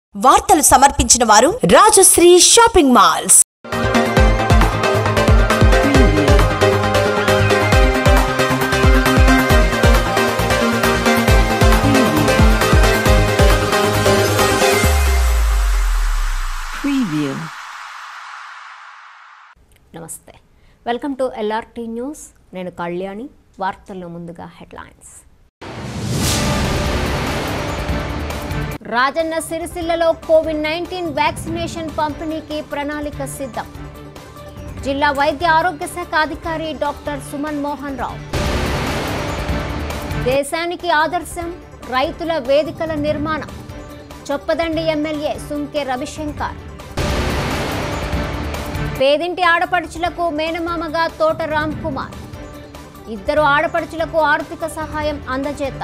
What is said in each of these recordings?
వార్తలు సమర్పించిన వారు రాజశ్రీ షాపింగ్ మాల్స్ Preview. నమస్తే వెల్కమ్ టు ఎల్ఆర్టీ న్యూస్ నేను కళ్యాణి వార్తల్లో ముందుగా హెడ్లైన్స్ రాజన్న సిరిసిల్లలో కోవిడ్ నైన్టీన్ వ్యాక్సినేషన్ పంపిణీకి ప్రణాళిక సిద్ధం జిల్లా వైద్య ఆరోగ్య శాఖ అధికారి డాక్టర్ సుమన్ మోహన్ రావు దేశానికి ఆదర్శం రైతుల వేదికల నిర్మాణం చొప్పదండి ఎమ్మెల్యే సుంకె రవిశంకర్ పేదింటి ఆడపడుచులకు మేనమామగా తోట రామ్ కుమార్ ఇద్దరు ఆడపడుచులకు ఆర్థిక సహాయం అందజేత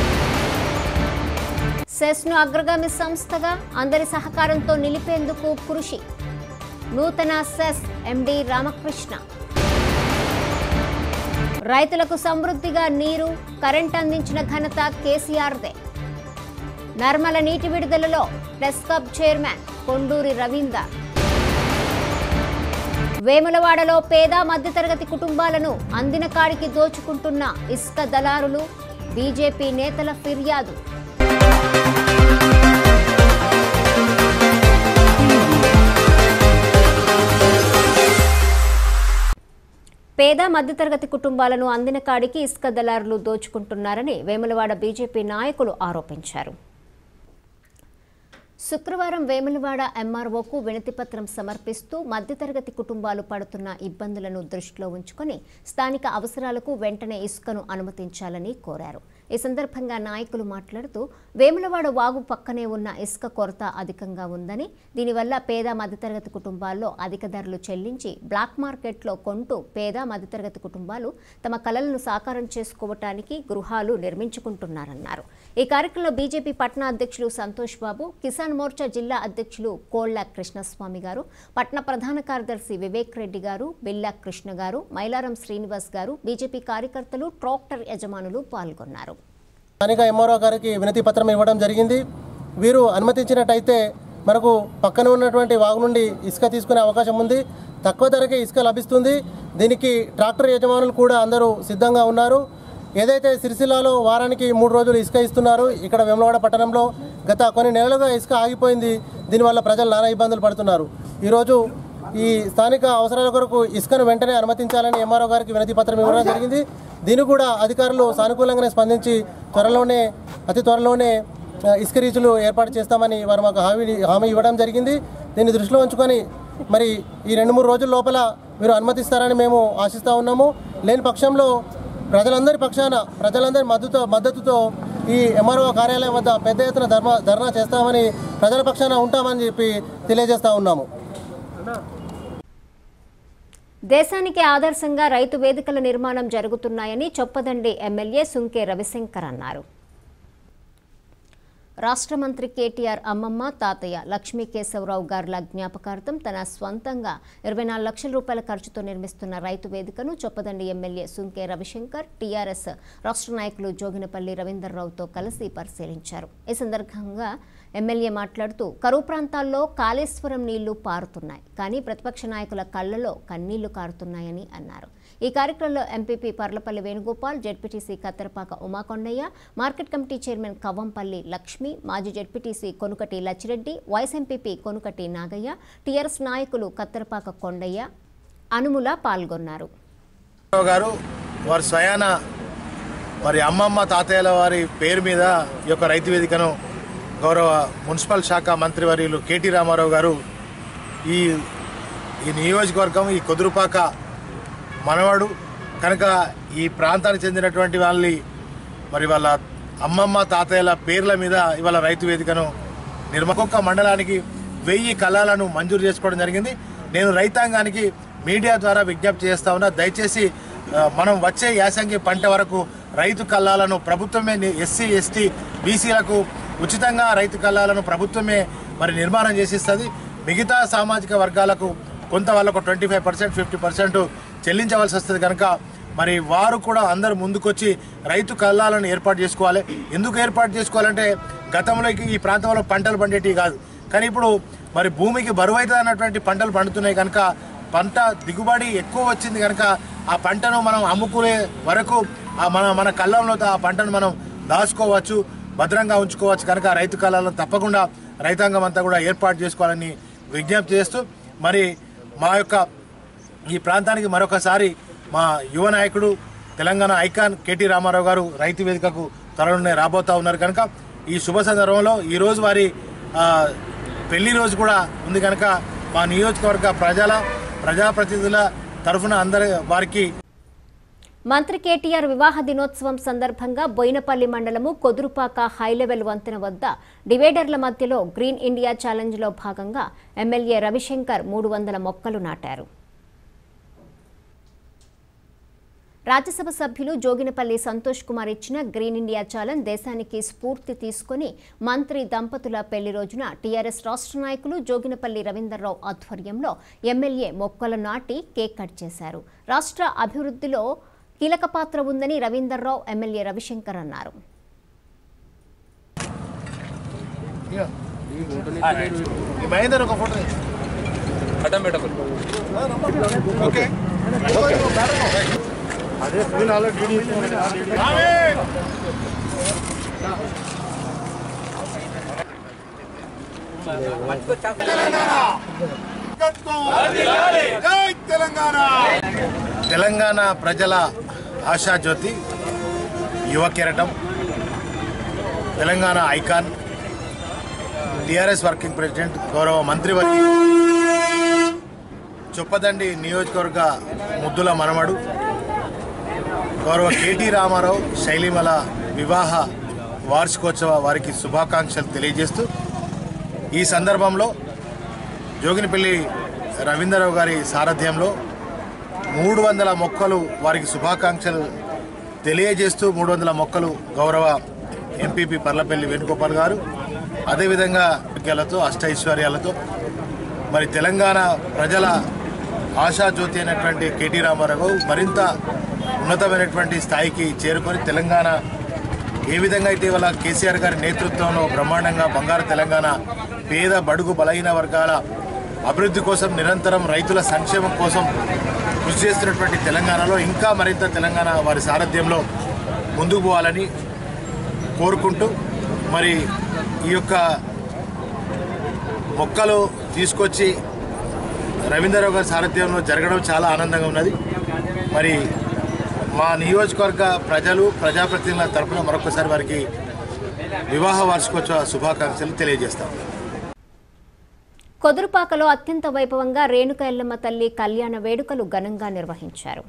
సెస్ను అగ్రగామి సంస్థగా అందరి సహకారంతో నిలిపేందుకు కృషి నూతన సెస్ ఎండి రామకృష్ణ రైతులకు సమృద్ధిగా నీరు కరెంట్ అందించిన ఘనత కేసీఆర్దే నర్మల నీటి విడుదలలో టెస్కప్ చైర్మన్ కొండూరి రవీందర్ వేములవాడలో పేద మధ్యతరగతి కుటుంబాలను అందిన కాడికి దోచుకుంటున్న ఇసుక దళారులు బీజేపీ నేతల ఫిర్యాదు పేద మధ్యతరగతి కుటుంబాలను అందిన కాడికి ఇసుక దళారులు దోచుకుంటున్నారని వేములవాడ బీజేపీ నాయకులు ఆరోపించారు శుక్రవారం వేములవాడ ఎంఆర్ఓకు వినతిపత్రం సమర్పిస్తూ మధ్యతరగతి కుటుంబాలు పడుతున్న ఇబ్బందులను దృష్టిలో ఉంచుకొని స్థానిక అవసరాలకు వెంటనే ఇసుకను అనుమతించాలని కోరారు ఈ సందర్భంగా నాయకులు మాట్లాడుతూ వేములవాడ వాగు పక్కనే ఉన్న ఇసుక కొరత అధికంగా ఉందని దీనివల్ల పేద మధ్యతరగతి కుటుంబాల్లో అధిక ధరలు చెల్లించి బ్లాక్ మార్కెట్లో కొంటూ పేద మధ్యతరగతి కుటుంబాలు తమ కలలను సాకారం చేసుకోవటానికి గృహాలు నిర్మించుకుంటున్నారన్నారు ఈ కార్యక్రమంలో బీజేపీ పట్న అధ్యక్షులు సంతోష్ బాబు కిసాన్ మోర్చా జిల్లా అధ్యక్షులు కోళ్ల కృష్ణస్వామి గారు పట్న ప్రధాన కార్యదర్శి వివేక్ రెడ్డి గారు బిల్లా కృష్ణ గారు మైలారం శ్రీనివాస్ గారు బీజేపీ కార్యకర్తలు ట్రాక్టర్ యజమానులు పాల్గొన్నారు స్థానిక ఎంఆర్ఓ గారికి వినతి పత్రం ఇవ్వడం జరిగింది వీరు అనుమతించినట్టయితే మనకు పక్కన ఉన్నటువంటి వాగు నుండి ఇసుక తీసుకునే అవకాశం ఉంది తక్కువ ధరకే ఇసుక లభిస్తుంది దీనికి ట్రాక్టర్ యజమానులు కూడా అందరూ సిద్ధంగా ఉన్నారు ఏదైతే సిరిసిల్లాలో వారానికి మూడు రోజులు ఇసుక ఇస్తున్నారు ఇక్కడ వెమలవాడ పట్టణంలో గత కొన్ని నెలలుగా ఇసుక ఆగిపోయింది దీనివల్ల ప్రజలు నానా ఇబ్బందులు పడుతున్నారు ఈరోజు ఈ స్థానిక అవసరాల కొరకు ఇసుకను వెంటనే అనుమతించాలని ఎంఆర్ఓ గారికి వినతి పత్రం ఇవ్వడం జరిగింది దీన్ని కూడా అధికారులు సానుకూలంగానే స్పందించి త్వరలోనే అతి త్వరలోనే ఆ, ఇసుక రీచులు ఏర్పాటు చేస్తామని వారు మాకు హామీ హామీ ఇవ్వడం జరిగింది దీన్ని దృష్టిలో ఉంచుకొని మరి ఈ రెండు మూడు రోజుల లోపల మీరు అనుమతిస్తారని మేము ఆశిస్తూ ఉన్నాము లేని పక్షంలో ప్రజలందరి పక్షాన ప్రజలందరి మద్దతు మద్దతుతో ఈ ఎంఆర్ఓ కార్యాలయం వద్ద పెద్ద ఎత్తున ధర్మ ధర్నా చేస్తామని ప్రజల పక్షాన ఉంటామని చెప్పి తెలియజేస్తా ఉన్నాము దేశానికి ఆదర్శంగా రైతు వేదికల నిర్మాణం జరుగుతున్నాయని చొప్పదండి ఎమ్మెల్యే సుంకే రవిశంకర్ అన్నారు రాష్ట్ర మంత్రి కేటీఆర్ అమ్మమ్మ తాతయ్య లక్ష్మీ కేశవరావు గారుల జ్ఞాపకార్థం తన స్వంతంగా ఇరవై నాలుగు లక్షల రూపాయల ఖర్చుతో నిర్మిస్తున్న రైతు వేదికను చొప్పదండి ఎమ్మెల్యే సుంకే రవిశంకర్ టీఆర్ఎస్ రాష్ట్ర నాయకులు జోగినపల్లి రవీందర్రావుతో కలిసి పరిశీలించారు ఈ సందర్భంగా ఎమ్మెల్యే మాట్లాడుతూ కరువు ప్రాంతాల్లో కాళేశ్వరం నీళ్లు పారుతున్నాయి కానీ ప్రతిపక్ష నాయకుల కళ్లలో కన్నీళ్లు కారుతున్నాయని అన్నారు ఈ కార్యక్రమంలో MPP Parlapalli Venugopal ZPTC Katterapaka Umakondaiah market committee chairman Kavvampalli Lakshmi మాజీ ZPTC Konukati Lachireddy vice MPP Konukati Nagaiah TRS నాయకులు కత్తెరపాక కొండయ్య అనుముల పాల్గొన్నారు రావు గారు వారి స్వయాన వారి అమ్మమ్మ తాతయ్యల వారి పేరు మీద ఈ యొక్క రైతు వేదికను గౌరవ మున్సిపల్ శాఖ మంత్రివర్యులు కేటీ రామారావు గారు ఈ ఈ నియోజకవర్గం ఈ కుదురుపాక మనవాడు కనుక ఈ ప్రాంతానికి చెందినటువంటి వాళ్ళని మరి వాళ్ళ అమ్మమ్మ తాతయ్యల పేర్ల మీద ఇవాళ రైతు వేదికను నిర్మకొక్క మండలానికి వెయ్యి కళాలను మంజూరు చేసుకోవడం జరిగింది నేను రైతాంగానికి మీడియా ద్వారా విజ్ఞప్తి చేస్తా ఉన్నా దయచేసి ఆ, మనం వచ్చే యాసంగి పంట వరకు రైతు కల్లాలను ప్రభుత్వమే ఎస్సీ ఎస్టీ బీసీలకు ఉచితంగా రైతు కల్లాలను ప్రభుత్వమే మరి నిర్మాణం చేసిస్తుంది మిగతా సామాజిక వర్గాలకు కొంత వాళ్ళకు twenty five percent fifty percent చెల్లించవలసి వస్తుంది కనుక మరి వారు కూడా అందరు ముందుకొచ్చి రైతు కళ్ళాలను ఏర్పాటు చేసుకోవాలి ఎందుకు ఏర్పాటు చేసుకోవాలంటే గతంలో ఈ ప్రాంతంలో పంటలు పండేటివి కాదు కానీ ఇప్పుడు మరి భూమికి బరువు అవుతుంది అన్నటువంటి పంటలు పండుతున్నాయి కనుక పంట దిగుబడి ఎక్కువ వచ్చింది కనుక ఆ పంటను మనం అమ్ముకునే వరకు ఆ మన మన కళ్ళంలో ఆ పంటను మనం దాచుకోవచ్చు భద్రంగా ఉంచుకోవచ్చు కనుక రైతు కళాలను తప్పకుండా రైతాంగం అంతా కూడా ఏర్పాటు చేసుకోవాలని విజ్ఞప్తి చేస్తూ మరి మా యొక్క ఈ ప్రాంతానికి మరొకసారి మా యువ నాయకుడు తెలంగాణ ఐకాన్ కేటీ రామారావు గారు రైతు వేదికకు త్వరలోనే రాబోతా ఉన్నారు కనుక ఈ శుభ సందర్భంలో ఈరోజు వారి ఆ, పెళ్లి రోజు కూడా ఉంది కనుక మా నియోజకవర్గ ప్రజల ప్రజాప్రతినిధుల తరఫున అందరి వారికి మంత్రి కేటీఆర్ వివాహ దినోత్సవం సందర్భంగా బోయినపల్లి మండలము కొదురుపాక హైలెవెల్ వంతెన వద్ద డివైడర్ల మధ్యలో గ్రీన్ ఇండియా ఛాలెంజ్లో భాగంగా ఎమ్మెల్యే రవిశంకర్ మూడు వందల మొక్కలు నాటారు రాజ్యసభ సభ్యులు జోగినపల్లి సంతోష్ కుమార్ ఇచ్చిన గ్రీన్ ఇండియా ఛాలెంజ్ దేశానికి స్ఫూర్తి తీసుకుని మంత్రి దంపతుల పెళ్లి రోజున టీఆర్ఎస్ రాష్ట్ర నాయకులు జోగినపల్లి రవీందర్రావు ఆధ్వర్యంలో ఎమ్మెల్యే మొక్కలు నాటి కేక్ కట్ చేశారు రాష్ట్ర అభివృద్ధిలో కీలక పాత్ర ఉందని రవీందర్రావు ఎమ్మెల్యే రవిశంకర్ అన్నారు ఈ మహేందర్ ఒక ఫోటో ఓకే అదే ఫోన్ ఆల్రెడీ తెలంగాణ ప్రజల ఆశాజ్యోతి యువ కెరటం Telangana icon TRS working president గౌరవ మంత్రివర్గ చొప్పదండి నియోజకవర్గ ముద్దుల మనమడు గౌరవ కేటీ రామారావు శైలిమల వివాహ వార్షికోత్సవ వారికి శుభాకాంక్షలు తెలియజేస్తూ ఈ సందర్భంలో జోగినిపల్లి రవీంద్రరావు గారి సారథ్యంలో మూడు వందల మొక్కలు వారికి శుభాకాంక్షలు తెలియజేస్తూ మూడు వందల మొక్కలు గౌరవ ఎంపీపీ పర్లపల్లి వేణుగోపాల్ గారు అదేవిధంగా విద్యాలతో అష్టైశ్వర్యాలతో మరి తెలంగాణ ప్రజల ఆశాజ్యోతి అయినటువంటి కేటీ రామారావు మరింత ఉన్నతమైనటువంటి స్థాయికి చేరుకొని తెలంగాణ ఏ విధంగా అయితే ఇవాళ కేసీఆర్ గారి నేతృత్వంలో బ్రహ్మాండంగా బంగారు తెలంగాణ పేద బడుగు బలహీన వర్గాల అభివృద్ధి కోసం నిరంతరం రైతుల సంక్షేమం కోసం కృషి చేస్తున్నటువంటి తెలంగాణలో ఇంకా మరింత తెలంగాణ వారి సారథ్యంలో ముందుకు పోవాలని కోరుకుంటూ మరి ఈ యొక్క మొక్కలు తీసుకొచ్చి రవీంద్రరావు గారి సారథ్యంలో జరగడం చాలా ఆనందంగా ఉన్నది మరి మా నియోజకవర్గ ప్రజలు ప్రజాప్రతినిధుల తరపున మరొకసారి వారికి వివాహ వార్షికోత్సవ శుభాకాంక్షలు తెలియజేస్తాం కొదురుపాకలో అత్యంత వైభవంగా రేణుక ఎల్లమ్మ తల్లి కళ్యాణ వేడుకలు ఘనంగా నిర్వహించారు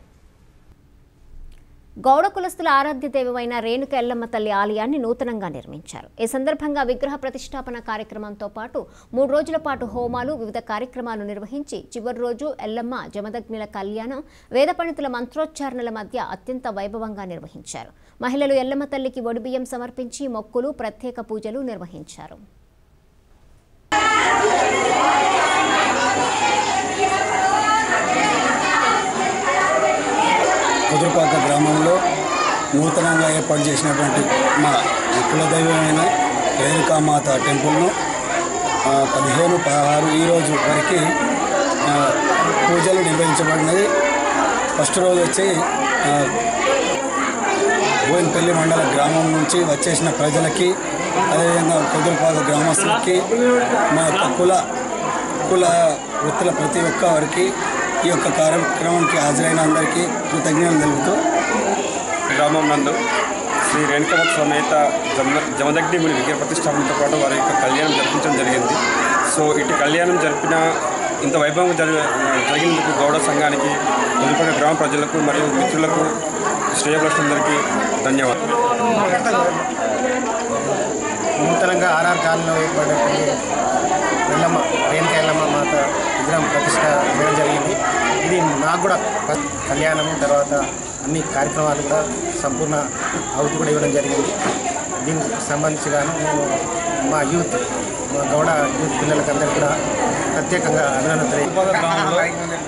గౌడ కులస్తుల ఆరాధ్య దైవమైన రేణుక ఎల్లమ్మ తల్లి ఆలయాన్ని నూతనంగా నిర్మించారు ఈ సందర్భంగా విగ్రహ ప్రతిష్టాపన కార్యక్రమంతో పాటు మూడు రోజుల పాటు హోమాలు వివిధ కార్యక్రమాలు నిర్వహించి చివరి రోజు ఎల్లమ్మ జమదగ్నిల కళ్యాణం వేద పండితుల మంత్రోచ్చారణల మధ్య అత్యంత వైభవంగా నిర్వహించారు మహిళలు ఎల్లమ్మ తల్లికి ఒడిబియ్యం సమర్పించి మొక్కులు ప్రత్యేక పూజలు నిర్వహించారు కుదురుపాక గ్రామంలో నూతనంగా ఏర్పాటు చేసినటువంటి మా కులదైవమైన రేణుకామాత టెంపుల్ను ఆ, పదిహేను పదహారు ఈరోజు వరకు ఆ, పూజలు నిర్వహించబడినది ఫస్ట్ రోజు వచ్చి ఆ, బోయినపల్లి మండల గ్రామం నుంచి వచ్చేసిన ప్రజలకి అదేవిధంగా కుదురుపాక గ్రామస్తులకి మా యొక్క కుల కుల వృత్తుల ప్రతి ఒక్క వారికి ఈ యొక్క కార్యక్రమానికి హాజరైన అందరికీ కృతజ్ఞతలు తెలుపుతూ గ్రామం నందు శ్రీ రేణుకమ్మ సమేత జమ జమదగ్ని ముని విగ్రహ ప్రతిష్టాపనతో పాటు వారి యొక్క కళ్యాణం జరిపించడం జరిగింది సో ఇటు కళ్యాణం జరిపిన ఇంత వైభవం జరి జరిగినందుకు గౌడ సంఘానికి మునుపటి గ్రామ ప్రజలకు మరియు మిత్రులకు శ్రేయభిలాషులందరికీ ధన్యవాదాలు నూతనంగా ఆర్ఆర్ కాలంలో ఏర్పడినటువంటి ఎల్లమ్మ రేణుక ఎల్లమ్మ మాత విగ్రహం ప్రతిష్ట చేయడం జరిగింది ఇది నాకు కూడా ప- కళ్యాణం తర్వాత అన్ని కార్యక్రమాలు కూడా సంపూర్ణ అవుతు కూడా ఇవ్వడం జరిగింది దీనికి సంబంధించి గాను నేను మా యూత్ మా గౌడ యూత్ పిల్లలకందరికీ కూడా ప్రత్యేకంగా అభినందన తెలియ తిరుపతి గ్రామంలో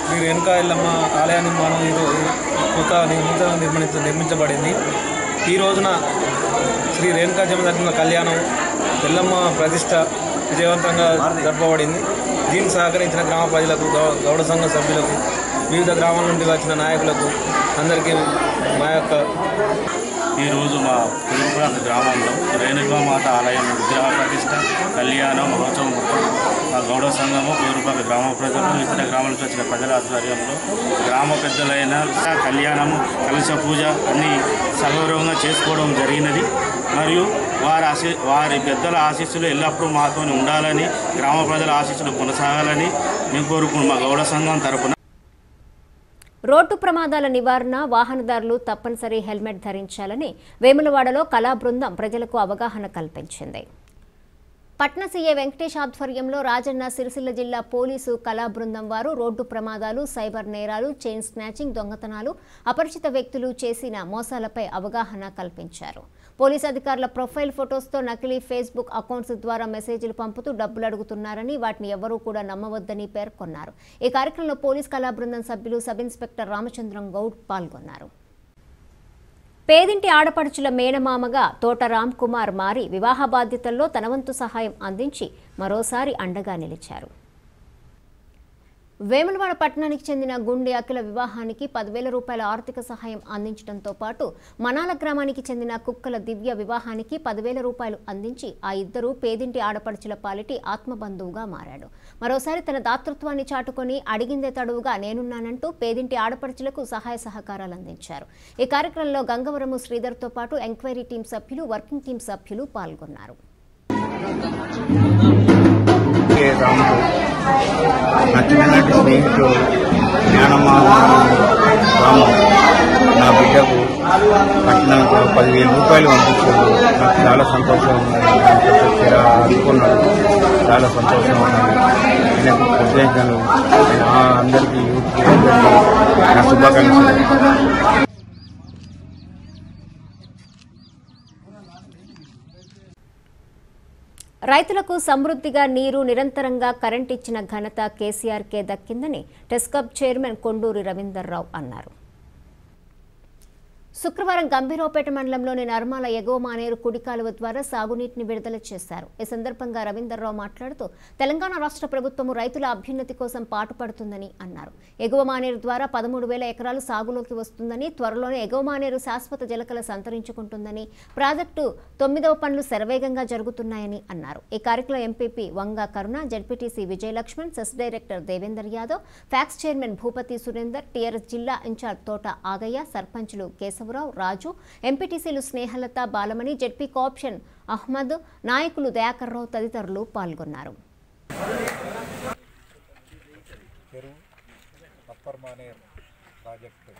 శ్రీ రేణుకా ఎల్లమ్మ ఆలయాన్ని మనం ఈరోజు కొత్త నూతన నిర్మించ నిర్మించబడింది ఈ రోజున శ్రీ రేణుకా జమదగ్న కళ్యాణం ఎల్లమ్మ ప్రతిష్ట విజయవంతంగా జరపబడింది దీనికి సహకరించిన గ్రామ ప్రజలకు గౌ- గౌడ సంఘ సభ్యులకు వివిధ గ్రామాల నుండి వచ్చిన నాయకులకు అందరికీ మా యొక్క ఈరోజు మా కుదురుపురాంత గ్రామంలో రేణుకామాత ఆలయం విగ్రహ ప్రతిష్ట కళ్యాణ మహోత్సవం మా గౌడ సంఘము కుదురుపాక గ్రామ ప్రజలు ఇతర గ్రామాల నుంచి వచ్చిన ప్రజల ఆధ్వర్యంలో గ్రామ పెద్దలైన కళ్యాణము కలశ పూజ అన్ని సగౌరవంగా చేసుకోవడం జరిగినది మరియు వారి ఆశీ వారి పెద్దల ఆశీస్సులు ఎల్లప్పుడూ మాతో ఉండాలని గ్రామ ప్రజల ఆశీస్సులు కొనసాగాలని మేము కోరుకున్నాం మా గౌడ సంఘం తరపున రోడ్డు ప్రమాదాల నివారణ వాహనదారులు తప్పనిసరి హెల్మెట్ ధరించాలని వేములవాడలో కళా బృందం ప్రజలకు అవగాహన కల్పించింది పట్న సీఏ వెంకటేష్ ఆధ్వర్యంలో రాజన్న సిరిసిల్ల జిల్లా పోలీసు కళా బృందం వారు రోడ్డు ప్రమాదాలు సైబర్ నేరాలు చైన్ స్నాచింగ్ దొంగతనాలు అపరిచిత వ్యక్తులు చేసిన మోసాలపై అవగాహన కల్పించారు పోలీస్ అధికారుల ప్రొఫైల్ ఫొటోస్తో నకిలీ ఫేస్బుక్ అకౌంట్స్ ద్వారా మెసేజ్లు పంపుతూ డబ్బులు అడుగుతున్నారని వాటిని ఎవరూ కూడా నమ్మవద్దని పేర్కొన్నారు ఈ కార్యక్రమంలో పోలీస్ కళా బృందం సభ్యులు సబ్ ఇన్స్పెక్టర్ రామచంద్రం గౌడ్ పాల్గొన్నారు పేదింటి ఆడపడుచుల మేనమామగా తోట రామ్ కుమార్ మారి వివాహ బాధ్యతల్లో తన వంతు సహాయం అందించి మరోసారి అండగా నిలిచారు వేములవాడ పట్టణానికి చెందిన గుండె అఖిల వివాహానికి పదివేల రూపాయల ఆర్థిక సహాయం అందించడంతో పాటు మనాల గ్రామానికి చెందిన కుక్కల దివ్య వివాహానికి పదివేల రూపాయలు అందించి ఆ ఇద్దరు పేదింటి ఆడపడుచుల పాలిటి ఆత్మబంధువుగా మారాడు మరోసారి తన దాతృత్వాన్ని చాటుకొని అడిగిందే తడువుగా నేనున్నానంటూ పేదింటి ఆడపడుచులకు సహాయ సహకారాలు అందించారు ఈ కార్యక్రమంలో గంగవరము శ్రీధర్తో పాటు ఎంక్వైరీ టీం సభ్యులు వర్కింగ్ టీం సభ్యులు పాల్గొన్నారు కె రాముడు నా చిన్ననాటి స్నేహితుడు జ్ఞానమ్మ రాము నా బిడ్డకు పట్టణంలో పదివేల రూపాయలు పంపించాడు నాకు చాలా సంతోషం ఉన్నది దాంతో చక్కెర అందుకున్నాడు చాలా సంతోషం ఉన్నది ఆయనకు కృతజ్ఞతలు ఆ అందరికీ యూత్కి అందరికీ నా శుభాకాంక్షలు రైతులకు సమృద్ధిగా నీరు నిరంతరంగా కరెంట్ ఇచ్చిన ఘనత కేసీఆర్కే దక్కిందని టెస్కబ్ చైర్మన్ కొండూరి రవీందర్రావు అన్నారు శుక్రవారం గంభీరావుపేట మండలంలోని నర్మాల ఎగువ మానేరు కుడి కాలువ ద్వారా సాగునీటిని విడుదల చేశారు ఈ సందర్భంగా రవీందర్రావు మాట్లాడుతూ తెలంగాణ రాష్ట్ర ప్రభుత్వం రైతుల అభ్యున్నతి కోసం పాటుపడుతుందని అన్నారు ఎగువ మానేరు ద్వారా పదమూడు వేల ఎకరాలు సాగులోకి వస్తుందని త్వరలోనే ఎగువ మానేరు శాశ్వత జలకల సంతరించుకుంటుందని ప్రాజెక్టు తొమ్మిదవ పనులు శరవేగంగా జరుగుతున్నాయని అన్నారు ఈ కార్యక్రమంలో MPP Vanga Karuna ZPTC Vijayalakshman CESS director Devender Yadav PACS chairman Bhupathi Surender TRS జిల్లా ఇన్ఛార్జ్ తోట ఆగయ్య సర్పంచులు కేశవరావు రాజు ఎంపీటీసీలు స్నేహలత బాలమణి జడ్పీ కోఆప్షన్ అహ్మద్ నాయకులు దయాకర్రావు తదితరులు పాల్గొన్నారు చెరువు అప్పర్ మానేర్ ప్రాజెక్టు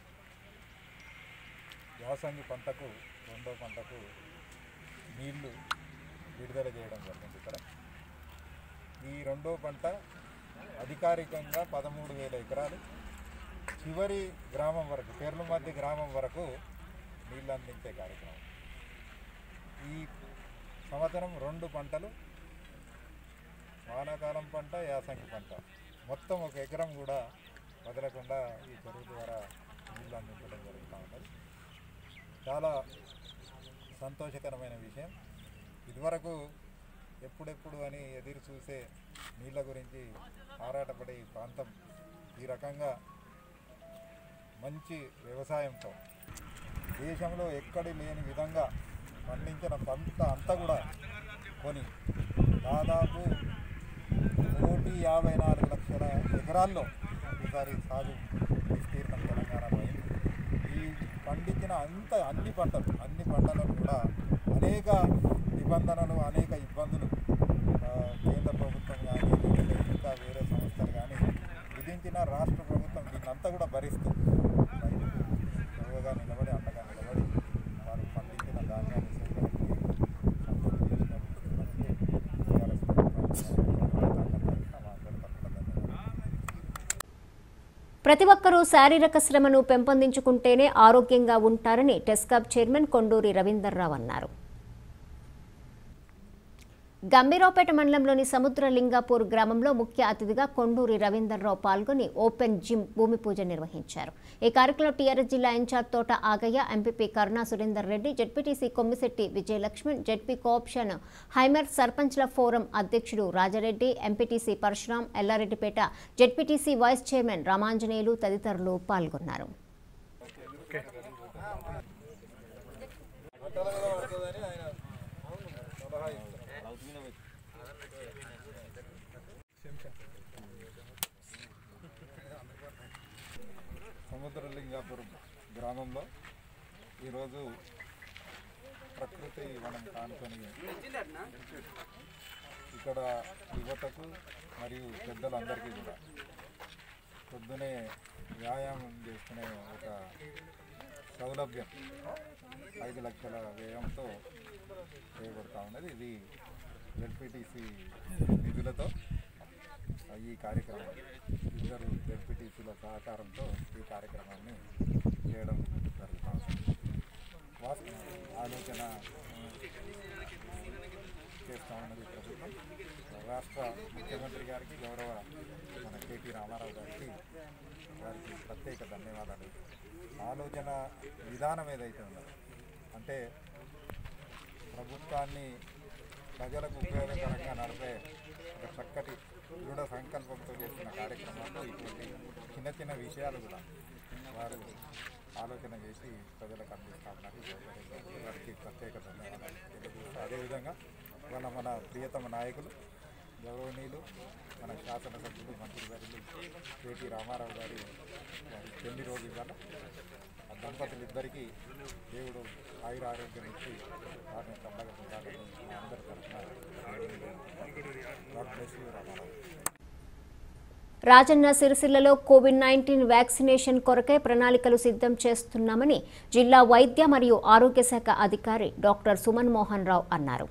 యాసంగి పంటకు రెండో పంటకు నీళ్లు విడుదల చేయడం జరిగింది ఇక్కడ ఈ రెండో పంట అధికారికంగా పదమూడు వేల ఎకరాలు చివరి గ్రామం వరకు పేర్లమద్ది గ్రామం వరకు నీళ్ళు అందించే కార్యక్రమం ఈ సంవత్సరం రెండు పంటలు వానాకాలం పంట యాసంగి పంట మొత్తం ఒక ఎకరం కూడా వదలకుండా ఈ చెరువు ద్వారా నీళ్ళు అందించడం జరుగుతూ ఉన్నది చాలా సంతోషకరమైన విషయం ఇదివరకు ఎప్పుడెప్పుడు అని ఎదురు చూసే నీళ్ళ గురించి ఆరాటపడే ఈ ప్రాంతం ఈ రకంగా మంచి వ్యవసాయంతో దేశంలో ఎక్కడి లేని విధంగా పండించిన పంట అంతా కూడా కొని దాదాపు కోటి యాభై నాలుగు లక్షల ఎకరాల్లో ఈసారి సాగు విస్తీర్ణం తెలంగాణలో అయింది ఈ పండించిన అంత అన్ని పంటలు అన్ని పంటలను కూడా అనేక నిబంధనలు అనేక ఇబ్బందులు ఆ, కేంద్ర ప్రభుత్వం కానీ లేదంటే ఇంకా వేరే సంస్థలు కానీ విధించిన రాష్ట్ర ప్రభుత్వం దీన్నంతా కూడా భరిస్తూ రైతుకు తోడుగా నిలబడి అండగా నిలబడి వారు పండించిన ధాన్యాన్ని సేకరించి సంతృప్తి చేసినందుకు టీఆర్ఎస్ ప్రభుత్వానికి మా అందరి తరఫున ధన్యవాదాలు ప్రతి ఒక్కరూ శారీరక శ్రమను పెంపొందించుకుంటేనే ఆరోగ్యంగా ఉంటారని టెస్కాబ్ చైర్మన్ కొండూరి రవీందర్రావు అన్నారు గంభీరావుపేట మండలంలోని సముద్ర లింగాపూర్ గ్రామంలో ముఖ్య అతిథిగా కొండూరి రవీందర్రావు పాల్గొని ఓపెన్ జిమ్ భూమి పూజ నిర్వహించారు ఈ కార్యక్రమంలో టీఆర్ఎస్ జిల్లా incharge Thota Agaiah MPP Karuna Surender Reddy ZPTC Kommishetti Vijayalakshman ZP co-option హైమర్ సర్పంచ్ల ఫోరం అధ్యక్షుడు Rajareddy MPTC Parasuram Yellareddypet ZPTC vice chairman Ramanjaneyulu తదితరులు పాల్గొన్నారు సముద్రలింగాపురం గ్రామంలో ఈరోజు ప్రకృతి వనం కానుకొని ఇక్కడ యువతకు మరియు పెద్దలందరికీ కూడా పొద్దునే వ్యాయామం చేసుకునే ఒక సౌలభ్యం ఐదు లక్షల వ్యయంతో చేయబడతా ఉన్నది ఇది ఎల్పిటిసి నిధులతో ఈ కార్యక్రమం ఇద్దరు డెప్యూటీసీల సహకారంతో ఈ కార్యక్రమాన్ని చేయడం జరుగుతుంది వాస్తవ ఆలోచన ఆ, చేస్తా ఉన్నది ప్రభుత్వం రాష్ట్ర ముఖ్యమంత్రి గారికి గౌరవ మన కేటీ రామారావు గారికి వారికి ప్రత్యేక ధన్యవాదాలు ఆలోచన విధానం ఏదైతే ఉందో అంటే ప్రభుత్వాన్ని ప్రజలకు ఉపయోగకరంగా నడిపే ఒక చక్కటి దృఢ సంకల్పంతో చేస్తున్న కార్యక్రమాల్లో ఇటువంటి చిన్న చిన్న విషయాలు కూడా వారు ఆలోచన చేసి ప్రజలకు అందిస్తామని వారికి ప్రత్యేక ధన్యవాదాలు తెలియజేస్తూ అదేవిధంగా వాళ్ళ మన ప్రియతమ నాయకులు గౌరవనీయులు మన శాసనసభ్యులు మంత్రివర్యులు కేటీ రామారావు గారి వారి పెళ్లి రోజు ఇవాళ ఆ దంపతులిద్దరికీ దేవుడు ఆయుర ఆరోగ్యం ఇచ్చి వారిని చల్లగా ఉండాలని మా అందరి తరఫున God bless you Ramarao Rajanna సిరిసిల్లలో కోవిడ్ నైన్టీన్ వ్యాక్సినేషన్ కొరకై ప్రణాళికలు సిద్ధం చేస్తున్నామని జిల్లా వైద్య మరియు ఆరోగ్య శాఖ అధికారి డాక్టర్ సుమన్ మోహన్ రావు అన్నారు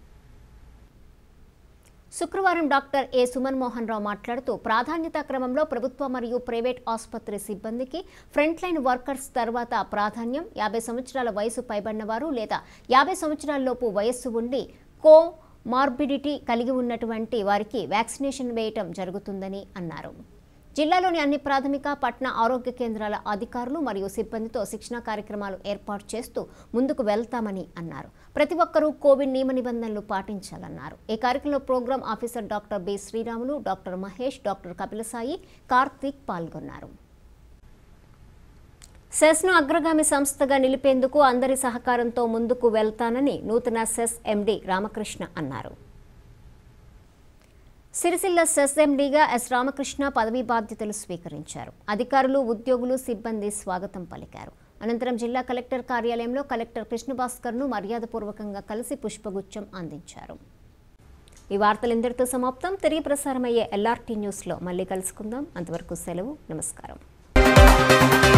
శుక్రవారం డాక్టర్ ఏ సుమన్ మోహన్ రావు మాట్లాడుతూ ప్రాధాన్యత క్రమంలో ప్రభుత్వ మరియు ప్రైవేట్ ఆసుపత్రి సిబ్బందికి ఫ్రంట్ లైన్ వర్కర్స్ తర్వాత ప్రాధాన్యం యాభై సంవత్సరాల వయసు పైబడిన వారు లేదా యాభై సంవత్సరాలలోపు వయస్సు ఉండి కో మార్బిడిటీ కలిగి ఉన్నటువంటి వారికి వ్యాక్సినేషన్ వేయటం జరుగుతుందని అన్నారు జిల్లాలోని అన్ని ప్రాథమిక పట్టణ ఆరోగ్య కేంద్రాల అధికారులు మరియు సిబ్బందితో శిక్షణ కార్యక్రమాలు ఏర్పాటు చేస్తూ ముందుకు వెళ్తామని అన్నారు ప్రతి ఒక్కరూ కోవిడ్ నియమ నిబంధనలు పాటించాలన్నారు ఈ కార్యక్రమంలో program officer doctor B Sreeramulu doctor Mahesh doctor Kapilasai Karthik పాల్గొన్నారు సెస్ను అగ్రగామి సంస్థగా నిలిపేందుకు అందరి సహకారంతో ముందుకు వెళ్తానని నూతన సెస్ ఎండి రామకృష్ణ అన్నారు సిరిసిల్ల సెస్ ఎండీగా ఎస్ రామకృష్ణ పదవీ బాధ్యతలు స్వీకరించారు అధికారులు ఉద్యోగులు సిబ్బంది స్వాగతం పలికారు అనంతరం జిల్లా కలెక్టర్ కార్యాలయంలో కలెక్టర్ కృష్ణభాస్కర్ను మర్యాదపూర్వకంగా కలిసి పుష్పగుచ్చం అందించారు ఈ వార్తలు ఇందరితో సమాప్తం తిరిగి ప్రసారమయ్యే ఎల్ఆర్టీ న్యూస్లో మళ్ళీ కలుసుకుందాం అంతవరకు సెలవు నమస్కారం